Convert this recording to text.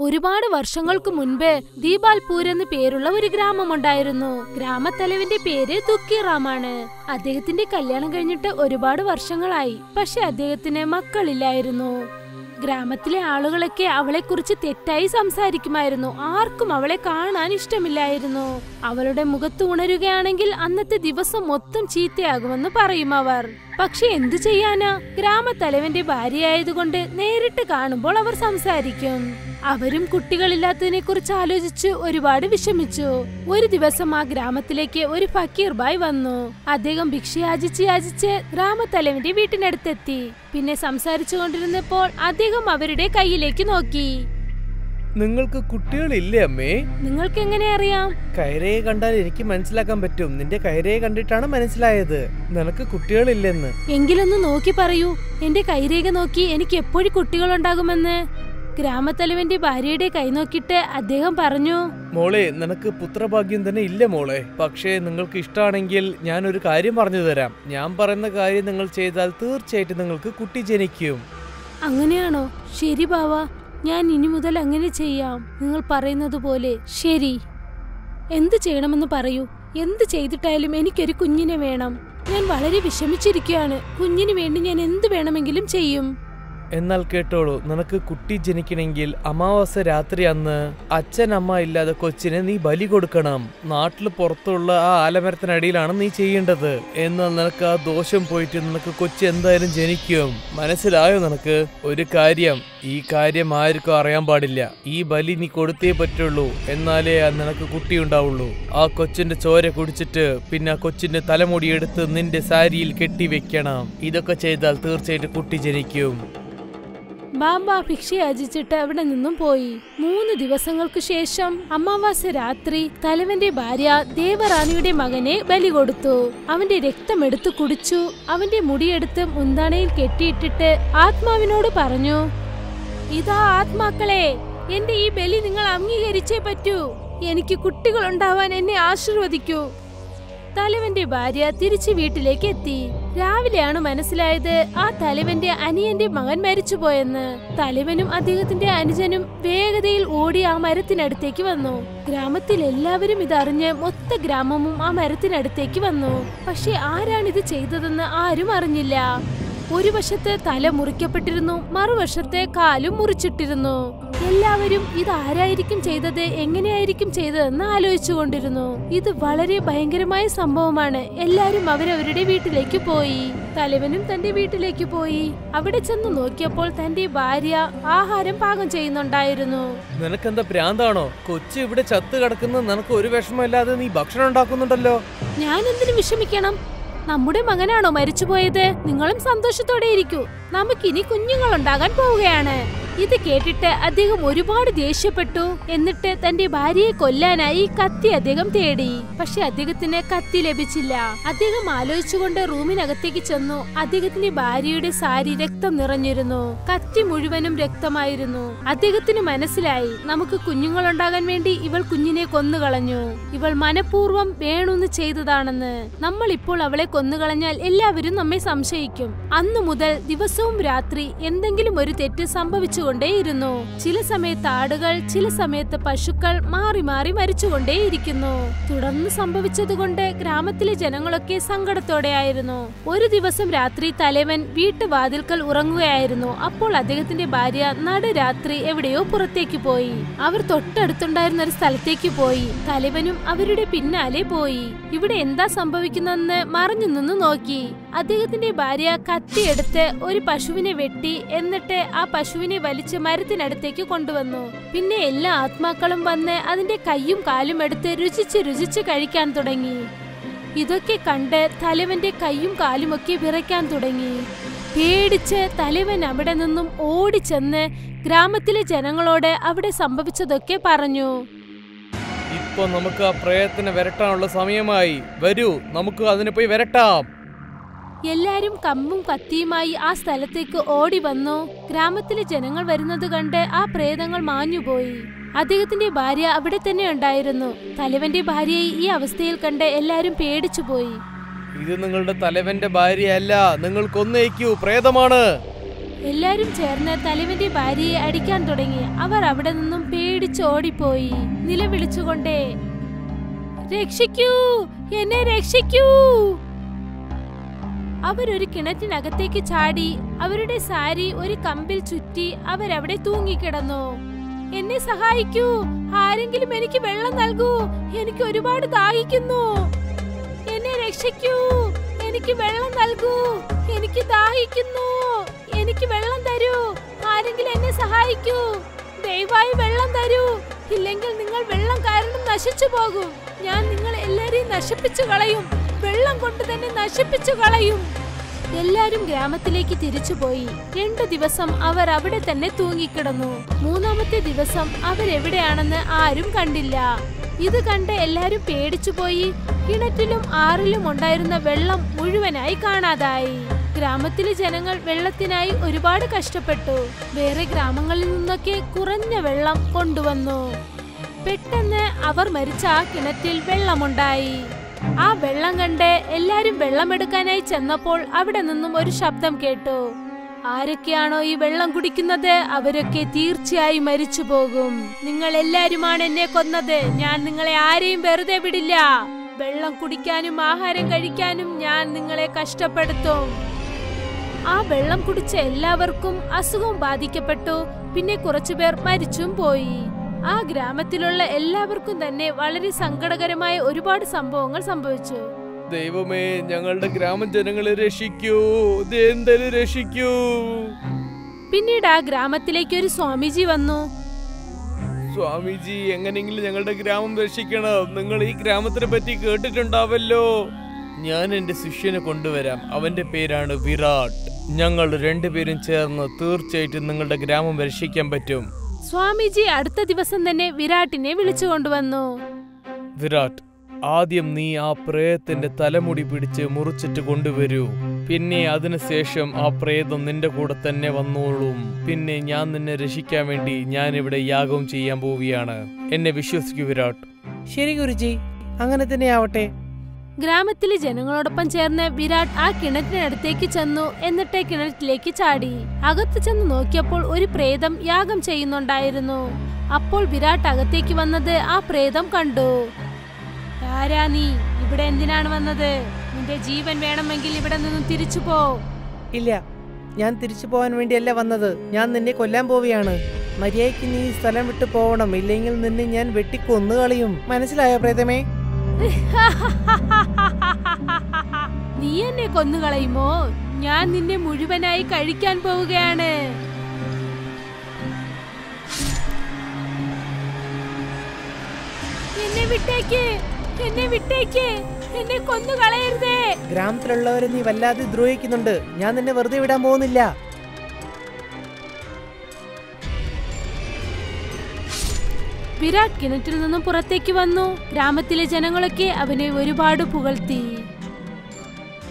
ഒരുപാട് വർഷങ്ങൾക്ക് മുൻപ് ദീപാൽപൂർ എന്ന് പേരുള്ള ഒരു ഗ്രാമമുണ്ടായിരുന്നു ഗ്രാമത്തലവന്റെ പേര് തുക്കിറാമാണ് അദ്ദേഹത്തിന്റെ കല്യാണം കഴിഞ്ഞിട്ട് ഒരുപാട് വർഷങ്ങളായി പക്ഷെ അദ്ദേഹത്തിന് മക്കളില്ലായിരുന്നു ഗ്രാമത്തിലെ ആളുകളൊക്കെ അവളെക്കുറിച്ച് തെറ്റായി സംസാരിക്കുമായിരുന്നു ആർക്കും അവളെ കാണാൻ ഇഷ്ടമില്ലായിരുന്നു അവളുടെ മുഖത്ത് ഉണരുകയാണെങ്കിൽ അന്നത്തെ ദിവസം മൊത്തം ചീത്തയാകുമെന്ന് പറയും അവർ പക്ഷെ എന്തു ചെയ്യാനാ ഗ്രാമത്തലവന്റെ ഭാര്യയായതുകൊണ്ട് നേരിട്ട് കാണുമ്പോൾ അവർ സംസാരിക്കും അവരും കുട്ടികളില്ലാത്തതിനെ കുറിച്ച് ആലോചിച്ച് ഒരുപാട് വിഷമിച്ചു ഒരു ദിവസം ആ ഗ്രാമത്തിലേക്ക് ഒരു ഫക്കീർ ബായ് വന്നു അദ്ദേഹം ഭിക്ഷ യാചിച്ച് യാചിച്ച് ഗ്രാമത്തലവന്റെ വീട്ടിനടുത്തെത്തി പിന്നെ സംസാരിച്ചു കൊണ്ടിരുന്നപ്പോൾ അദ്ദേഹം അവരുടെ കയ്യിലേക്ക് നോക്കി നിങ്ങൾക്ക് കുട്ടികളില്ലേ അമ്മേ നിങ്ങൾക്ക് എങ്ങനെ അറിയാം കൈരയെ കണ്ടാൽ എനിക്ക് മനസ്സിലാക്കാൻ പറ്റും നിന്റെ കൈരയെ കണ്ടിട്ടാണ് മനസ്സിലായത് നിനക്ക് കുട്ടികളില്ലെന്ന് എങ്കിലൊന്ന് നോക്കി പറയൂ എന്റെ കൈരേഖ നോക്കി എനിക്ക് എപ്പോഴും കുട്ടികളുണ്ടാകുമെന്ന് ഗ്രാമത്തലവന്റെ ഭാര്യയുടെ കൈ നോക്കിയിട്ട് അദ്ദേഹം പറഞ്ഞു മോളെ നിനക്ക് പുത്രഭാഗ്യം തന്നെ ഇല്ല മോളെ പക്ഷേ നിങ്ങൾക്ക് ഇഷ്ടമാണെങ്കിൽ ഞാൻ ഒരു കാര്യം പറഞ്ഞു തരാം ഞാൻ പറയുന്ന കാര്യം നിങ്ങൾ ചെയ്താൽ തീർച്ചയായിട്ടും നിങ്ങൾക്ക് കുട്ടി ജനിക്കും അങ്ങനെയാണോ ശരി ബാവ ഞാൻ ഇനി മുതൽ അങ്ങനെ ചെയ്യാം നിങ്ങൾ പറയുന്നത് പോലെ ശരി എന്ത് ചെയ്യണമെന്ന് പറയൂ എന്ത് ചെയ്തിട്ടായാലും എനിക്കൊരു കുഞ്ഞിനെ വേണം ഞാൻ വളരെ വിഷമിച്ചിരിക്കുകയാണ് കുഞ്ഞിന് വേണ്ടി ഞാൻ എന്ത് വേണമെങ്കിലും ചെയ്യും എന്നാൽ കേട്ടോളൂ നിനക്ക് കുട്ടി ജനിക്കണമെങ്കിൽ അമാവാസ രാത്രി അന്ന് അച്ഛൻ അമ്മ ഇല്ലാതെ കൊച്ചിനെ നീ ബലി കൊടുക്കണം നാട്ടിൽ പുറത്തുള്ള ആ ആലമരത്തിനടിയിലാണ് നീ ചെയ്യേണ്ടത് എന്നാൽ നിനക്ക് ആ ദോഷം പോയിട്ട് നിനക്ക് കൊച്ചി എന്തായാലും ജനിക്കും മനസ്സിലായോ നിനക്ക് ഒരു കാര്യം ഈ കാര്യം ആർക്കും അറിയാൻ പാടില്ല ഈ ബലി നീ കൊടുത്തേ പറ്റുള്ളൂ എന്നാലേ ആ നിനക്ക് കുട്ടി ഉണ്ടാവുള്ളൂ ആ കൊച്ചിന്റെ ചോര കുടിച്ചിട്ട് പിന്നെ ആ കൊച്ചിന്റെ തലമുടി എടുത്ത് നിന്റെ സാരിയിൽ കെട്ടി വെക്കണം ഇതൊക്കെ ചെയ്താൽ തീർച്ചയായിട്ടും കുട്ടി ജനിക്കും ബാബ ഭിക്ഷ യാചിച്ചിട്ട് അവിടെ നിന്നും പോയി മൂന്ന് ദിവസങ്ങൾക്ക് ശേഷം അമാവാസ രാത്രി തലവന്റെ ഭാര്യ ദേവറാണിയുടെ മകനെ ബലി കൊടുത്തു അവന്റെ രക്തം എടുത്തു കുടിച്ചു അവന്റെ മുടിയെടുത്ത് മുന്താണയിൽ കെട്ടിയിട്ടിട്ട് ആത്മാവിനോട് പറഞ്ഞു ഇതാ ആത്മാക്കളെ എന്റെ ഈ ബലി നിങ്ങൾ അംഗീകരിച്ചേ പറ്റൂ എനിക്ക് കുട്ടികൾ ഉണ്ടാവാൻ എന്നെ ആശീർവദിക്കൂ തലവന്റെ ഭാര്യ തിരിച്ചു വീട്ടിലേക്ക് എത്തി രാവിലെയാണ് മനസ്സിലായത് ആ തലവന്റെ അനിയന്റെ മകൻ മരിച്ചുപോയെന്ന് തലവനും അദ്ദേഹത്തിന്റെ അനുജനും വേഗതയിൽ ഓടി ആ മരത്തിനടുത്തേക്ക് വന്നു ഗ്രാമത്തിൽ എല്ലാവരും ഇതറിഞ്ഞ് മൊത്ത ഗ്രാമവും ആ മരത്തിനടുത്തേക്ക് വന്നു പക്ഷെ ആരാണിത് ചെയ്തതെന്ന് ആരും അറിഞ്ഞില്ല ഒരു വശത്ത് തല മുറിക്കപ്പെട്ടിരുന്നു മറുവശത്തെ കാലും മുറിച്ചിട്ടിരുന്നു എല്ലാവരും ഇത് ആരായിരിക്കും ചെയ്തത് എങ്ങനെയായിരിക്കും ചെയ്തതെന്ന് ആലോചിച്ചുകൊണ്ടിരുന്നു ഇത് വളരെ ഭയങ്കരമായ സംഭവമാണ് എല്ലാരും അവരവരുടെ വീട്ടിലേക്ക് പോയി തലവനും തന്റെ വീട്ടിലേക്ക് പോയി അവിടെ ചെന്ന് നോക്കിയപ്പോൾ തന്റെ ഭാര്യ ആഹാരം പാകം ചെയ്യുന്നുണ്ടായിരുന്നു നിനക്കെന്താ പ്രാന്താണോ കൊച്ചു ഇവിടെ ചത്ത് കിടക്കുന്ന നിനക്ക് ഒരു വിഷമമില്ലാതെ നീ ഭക്ഷണം ഉണ്ടാക്കുന്നുണ്ടല്ലോ ഞാൻ എന്തിനു വിഷമിക്കണം നമ്മുടെ മകനാണോ മരിച്ചുപോയത് നിങ്ങളും സന്തോഷത്തോടെ ഇരിക്കൂ നമുക്കിനി കുഞ്ഞുങ്ങൾ ഉണ്ടാകാൻ പോവുകയാണ് ഇത് കേട്ടിട്ട് അദ്ദേഹം ഒരുപാട് ദേഷ്യപ്പെട്ടു എന്നിട്ട് തന്റെ ഭാര്യയെ കൊല്ലാനായി കത്തി അദ്ദേഹം തേടി പക്ഷെ അദ്ദേഹത്തിന് കത്തി ലഭിച്ചില്ല അദ്ദേഹം ആലോചിച്ചുകൊണ്ട് റൂമിനകത്തേക്ക് ചെന്നു അദ്ദേഹത്തിന്റെ ഭാര്യയുടെ സാരി രക്തം നിറഞ്ഞിരുന്നു കത്തി മുഴുവനും രക്തമായിരുന്നു അദ്ദേഹത്തിന് മനസ്സിലായി നമുക്ക് കുഞ്ഞുങ്ങൾ ഉണ്ടാകാൻ വേണ്ടി ഇവൾ കുഞ്ഞിനെ കൊന്നുകളഞ്ഞു ഇവൾ മനഃപൂർവ്വം വേണമെന്ന് ചെയ്തതാണെന്ന് നമ്മൾ ഇപ്പോൾ അവളെ കൊന്നുകളഞ്ഞാൽ എല്ലാവരും നമ്മെ സംശയിക്കും അന്നു മുതൽ ദിവസവും രാത്രി എന്തെങ്കിലും ഒരു തെറ്റ് സംഭവിച്ചുകൊണ്ടേയിരുന്നു ചില സമയത്ത് ആടുകൾ ചില സമയത്ത് പശുക്കൾ മാറി മാറി മരിച്ചുകൊണ്ടേയിരിക്കുന്നു തുടർന്ന് സംഭവിച്ചതുകൊണ്ട് ഗ്രാമത്തിലെ ജനങ്ങളൊക്കെ സങ്കടത്തോടെയായിരുന്നു ഒരു ദിവസം രാത്രി തലവൻ വീട്ടുവാതിൽക്കൽ ഉറങ്ങുകയായിരുന്നു അപ്പോൾ അദ്ദേഹത്തിന്റെ ഭാര്യ നടുരാത്രി എവിടെയോ പുറത്തേക്ക് പോയി അവർ തൊട്ടടുത്തുണ്ടായിരുന്ന ഒരു സ്ഥലത്തേക്ക് പോയി തലവനും അവരുടെ പിന്നാലെ പോയി ഇവിടെ എന്താ സംഭവിക്കുന്നതെന്ന് മറഞ്ഞു നിന്ന് നോക്കി അദ്ദേഹത്തിന്റെ ഭാര്യ കത്തിയെടുത്ത് ഒരു പശുവിനെ വെട്ടി എന്നിട്ട് ആ പശുവിനെ വലിച്ച് മരത്തിനടുത്തേക്ക് കൊണ്ടുവന്നു പിന്നെ എല്ലാ ആത്മാക്കളും വന്ന് അതിന്റെ കൈയും കാലും എടുത്ത് രുചിച്ച് രുചിച്ച് കഴിക്കാൻ തുടങ്ങി ഇതൊക്കെ കണ്ട് തലവന്റെ കൈയും കാലുമൊക്കെ വിറയ്ക്കാൻ തുടങ്ങി പേടിച്ച് തലവൻ അവിടെ നിന്നും ഓടിച്ചെന്ന് ഗ്രാമത്തിലെ ജനങ്ങളോട് അവിടെ സംഭവിച്ചതൊക്കെ പറഞ്ഞു ഇപ്പൊ നമുക്ക് ആ പ്രയത്നം വരട്ടാനുള്ള സമയമായി വരൂ നമുക്ക് അതിനെ പോയി വരട്ടാം എല്ലാരും കമ്പും കത്തിയുമായി ആ സ്ഥലത്തേക്ക് ഓടി വന്നു ഗ്രാമത്തിലെ ജനങ്ങൾ വരുന്നത് കണ്ട് ആ പ്രേതങ്ങൾ മാഞ്ഞുപോയി അദ്ദേഹത്തിന്റെ ഭാര്യ അവിടെ തന്നെ ഉണ്ടായിരുന്നു തലവന്റെ ഭാര്യയെ ഈ അവസ്ഥയിൽ കണ്ട് എല്ലാരും പേടിച്ചുപോയി ഇത് നിങ്ങളുടെ തലവന്റെ ഭാര്യയല്ല നിങ്ങൾ കൊന്നേക്കൂ പ്രേതമാണ് എല്ലാരും ചേർന്ന് തലവന്റെ ഭാര്യയെ അടിക്കാൻ തുടങ്ങി അവർ അവിടെ നിന്നും പേടിച്ച് ഓടിപ്പോയി നിലവിളിച്ചുകൊണ്ടേ രക്ഷിക്കൂ എന്നെ രക്ഷിക്കൂ അവരൊരു കിണറ്റിനകത്തേക്ക് ചാടി അവരുടെ സാരി ഒരു കമ്പിൽ ചുറ്റി അവരവിടെ തൂങ്ങിക്കിടന്നു എന്നെ സഹായിക്കൂ ആരെങ്കിലും എനിക്ക് വെള്ളം നൽകൂ എനിക്ക് ഒരുപാട് ദാഹിക്കുന്നു എന്നെ രക്ഷിക്കൂ എനിക്ക് വെള്ളം നൽകൂ എനിക്ക് ദാഹിക്കുന്നു എനിക്ക് വെള്ളം തരൂ ആരെങ്കിലും എന്നെ സഹായിക്കൂ ദയവായി വെള്ളം തരൂ ഇല്ലെങ്കിൽ നിങ്ങൾ വെള്ളം കാരണം നശിച്ചു പോകും ഞാൻ നിങ്ങൾ എല്ലാരെയും നശിപ്പിച്ചു കളയും വെള്ളം കൊണ്ട് തന്നെ നശിപ്പിച്ചു കളയും എല്ലാരും ഗ്രാമത്തിലേക്ക് തിരിച്ചുപോയി രണ്ടു ദിവസം അവർ അവിടെ തന്നെ തൂങ്ങിക്കിടന്നു മൂന്നാമത്തെ ദിവസം അവരെവിടെയാണെന്ന് ആരും കണ്ടില്ല ഇത് കണ്ട് എല്ലാരും പേടിച്ചുപോയി കിണറ്റിലും ആറിലും ഉണ്ടായിരുന്ന വെള്ളം മുഴുവനായി കാണാതായി ഗ്രാമത്തിലെ ജനങ്ങൾ വെള്ളത്തിനായി ഒരുപാട് കഷ്ടപ്പെട്ടു വേറെ ഗ്രാമങ്ങളിൽ നിന്നൊക്കെ കുറഞ്ഞ വെള്ളം കൊണ്ടുവന്നു പെട്ടെന്ന് അവർ മരിച്ച ആ കിണറ്റിൽ വെള്ളമുണ്ടായി ആ വെള്ളം കണ്ട് എല്ലാരും വെള്ളമെടുക്കാനായി ചെന്നപ്പോൾ അവിടെ നിന്നും ഒരു ശബ്ദം കേട്ടു ആരൊക്കെയാണോ ഈ വെള്ളം കുടിക്കുന്നത് അവരൊക്കെ തീർച്ചയായും മരിച്ചു പോകും നിങ്ങൾ എല്ലാരുമാണ് എന്നെ കൊന്നത് ഞാൻ നിങ്ങളെ ആരെയും വെറുതെ വിടില്ല വെള്ളം കുടിക്കാനും ആഹാരം കഴിക്കാനും ഞാൻ നിങ്ങളെ കഷ്ടപ്പെടുത്തും ആ വെള്ളം കുടിച്ച എല്ലാവർക്കും അസുഖം ബാധിക്കപ്പെട്ടു പിന്നെ കുറച്ചുപേർ മരിച്ചും പോയി ആ ഗ്രാമത്തിലുള്ള എല്ലാവർക്കും തന്നെ വളരെ സങ്കടകരമായ ഒരുപാട് സംഭവങ്ങൾ സംഭവിച്ചു ദൈവമേ ഞങ്ങളുടെ ഗ്രാമജനങ്ങളെ രക്ഷിക്കൂ ഇത് എന്തായാലും രക്ഷിക്കൂ പിന്നീട് ആ ഗ്രാമത്തിലേക്ക് ഒരു സ്വാമിജി വന്നു സ്വാമിജി എങ്ങനെയെങ്കിലും ഞങ്ങളുടെ ഗ്രാമം രക്ഷിക്കണം നിങ്ങൾ ഈ ഗ്രാമത്തിനെ പറ്റി കേട്ടിട്ടുണ്ടാവല്ലോ ഞാൻ എന്റെ ശിഷ്യനെ കൊണ്ടുവരാം അവന്റെ പേരാണ് വിരാട് ഞങ്ങൾ രണ്ടുപേരും ചേർന്ന് തീർച്ചയായിട്ടും നിങ്ങളുടെ ഗ്രാമം രക്ഷിക്കാൻ പറ്റും സ്വാമിജി അടുത്ത ദിവസം തന്നെ വിരാട്ടിനെ വിളിച്ചു കൊണ്ടുവന്നു വിരാട് ആദ്യം നീ ആ പ്രേതത്തിന്റെ തലമുടി പിടിച്ച് മുറിച്ചിട്ട് കൊണ്ടുവരൂ പിന്നെ അതിനുശേഷം ആ പ്രേതം നിന്റെ കൂടെ തന്നെ വന്നോളും പിന്നെ ഞാൻ നിന്നെ രക്ഷിക്കാൻ വേണ്ടി ഞാൻ ഇവിടെ യാഗം ചെയ്യാൻ പോവുകയാണ് എന്നെ വിശ്വസിക്കൂ വിരാട് ശരി ഗുരുജി അങ്ങനെ തന്നെ ആവട്ടെ ഗ്രാമത്തിലെ ജനങ്ങളോടൊപ്പം ചേർന്ന് വിരാട് ആ കിണറ്റിനടുത്തേക്ക് ചെന്നു എന്നിട്ട് കിണറ്റിലേക്ക് ചാടി അകത്ത് ചെന്ന് നോക്കിയപ്പോൾ ഒരു പ്രേതം യാഗം ചെയ്യുന്നുണ്ടായിരുന്നു അപ്പോൾ വിരാട് അകത്തേക്ക് വന്നത് ആ പ്രേതം കണ്ടു ആരാ നീ ഇവിടെ എന്തിനാണ് വന്നത് നിന്റെ ജീവൻ വേണമെങ്കിൽ ഇവിടെ നിന്നും തിരിച്ചു പോ ഇല്ല ഞാൻ തിരിച്ചു പോകാൻ വേണ്ടിയല്ല വന്നത് ഞാൻ നിന്നെ കൊല്ലാൻ പോവുകയാണ് മര്യാദയ്ക്ക് നീ ഈ സ്ഥലം വിട്ടു പോകണം ഇല്ലെങ്കിൽ നിന്നെ ഞാൻ വെട്ടിക്കൊന്നു കളയും മനസ്സിലായോ പ്രേതമേ നീ എന്നെ കൊന്നുകളയുമോ ഞാൻ നിന്നെ മുഴുവനായി കഴിക്കാൻ പോവുകയാണ് എന്നെ വിട്ടേക്ക് എന്നെ വിട്ടേക്ക് എന്നെ കൊന്നുകളയരുതേ ഗ്രാമത്തിലുള്ളവരെ നീ വല്ലാതെ ദ്രോഹിക്കുന്നുണ്ട് ഞാൻ നിന്നെ വെറുതെ വിടാൻ പോകുന്നില്ല വിരാട് കിണറ്റിൽ നിന്നും പുറത്തേക്ക് വന്നു ഗ്രാമത്തിലെ ജനങ്ങളൊക്കെ അവനെ ഒരുപാട് പുകഴ്ത്തി